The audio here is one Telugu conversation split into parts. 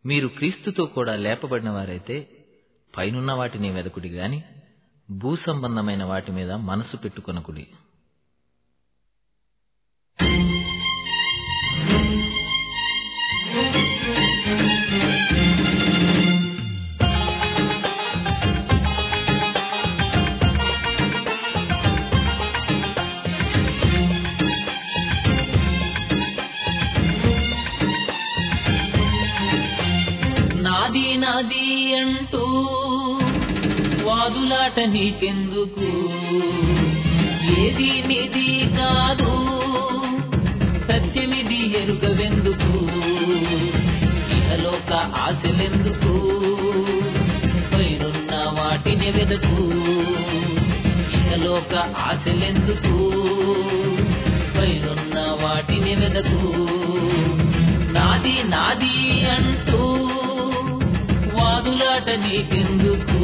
మీరు క్రీస్తుతో కూడా లేపబడిన వారైతే పైనున్న వాటిని వెదకుడి గాని భూసంబంధమైన వాటి మీద మనసు పెట్టుకొనకుడి నాది నాది అంటూ వాదులాట నీకెందుకు ఏది నిది కాదు సత్యమిది ఎరుగవెందుకు ఇహలోక ఆశలెందుకు పైనున్న వాటిని వెదకు ఇహలోక ఆశలెందుకు పైనున్న వాటిని వెదకు నాది నాది అంటూ వాదులాట నీకెందుకు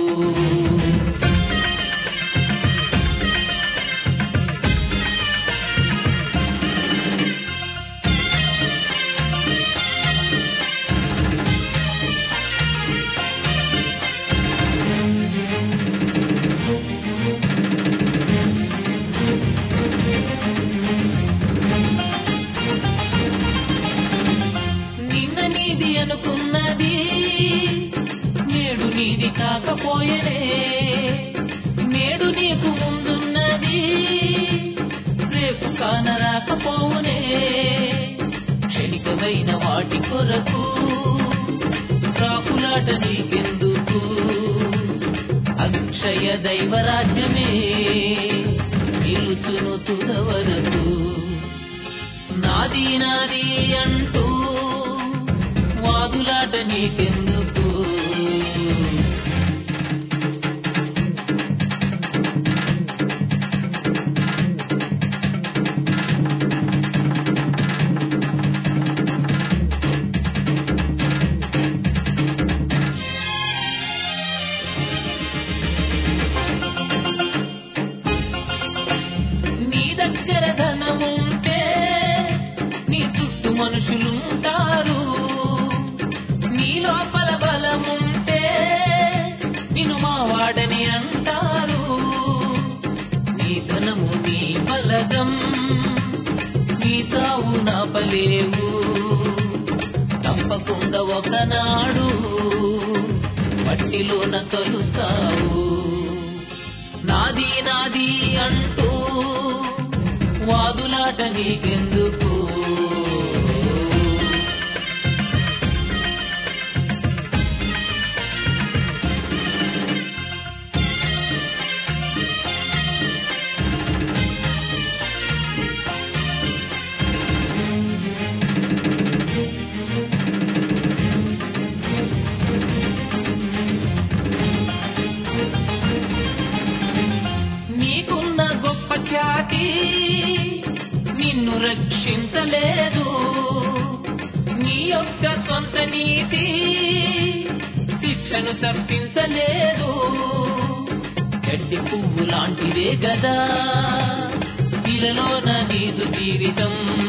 నిన్న నీది అనుకున్నది నేడు నీది కాకపోయేనే నేడు నీకు ముందున్నది రేపు కానరాకపోవునే క్షణికమైన వాటి కొరకు రాకులాట నీకెందుకు అక్షయ దైవరాజ్యమే నిలుచును తుదవరకు నాది నాది అంటూ వాదులాట నీకెందుకు నీ దగ్గర ధనముంటే నీ చుట్టూ మనుషులుంటారు నీ లోపల బలముంటే నిన్ను మా వాడని అంటారు నీ ధనము నీ బలగం నీ తావు నా పలేవు తప్పకుండా ఒకనాడు మట్టిలోన తొలుస్తావు నాది నాది అంటూ వాదులాట నీకెందుకు నీకున్న గొప్ప ఖ్యాతి నిన్ను రక్షించలేదు నీ యొక్క సొంత నీతి శిక్షను తప్పించలేదు గడ్డి పువ్వు లాంటిదే గదా ఇలలోన నీదు జీవితం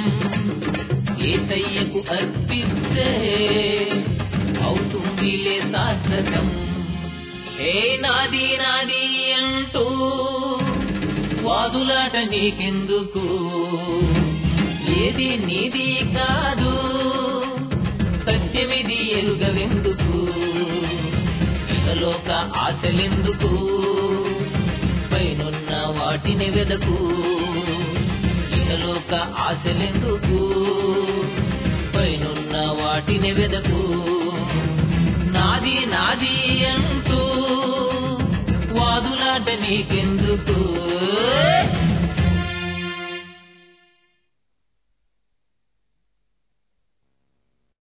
ఏసయ్యకు అర్పిస్తే అవుతుందిలే శాశ్వతం ఏ నాది నాది అంటూ వాదులాట నీకెందుకు ఏది నీది కాదు సత్యమిది ఎరుగవెందుకు ఇహలోక ఆశలెందుకు పైనున్న వాటిని వెదకు ఇహలోక ఆశలెందుకు పైనున్న వాటిని వెదకు నాది నాది అంటూ వాదులాట నీకెందుకు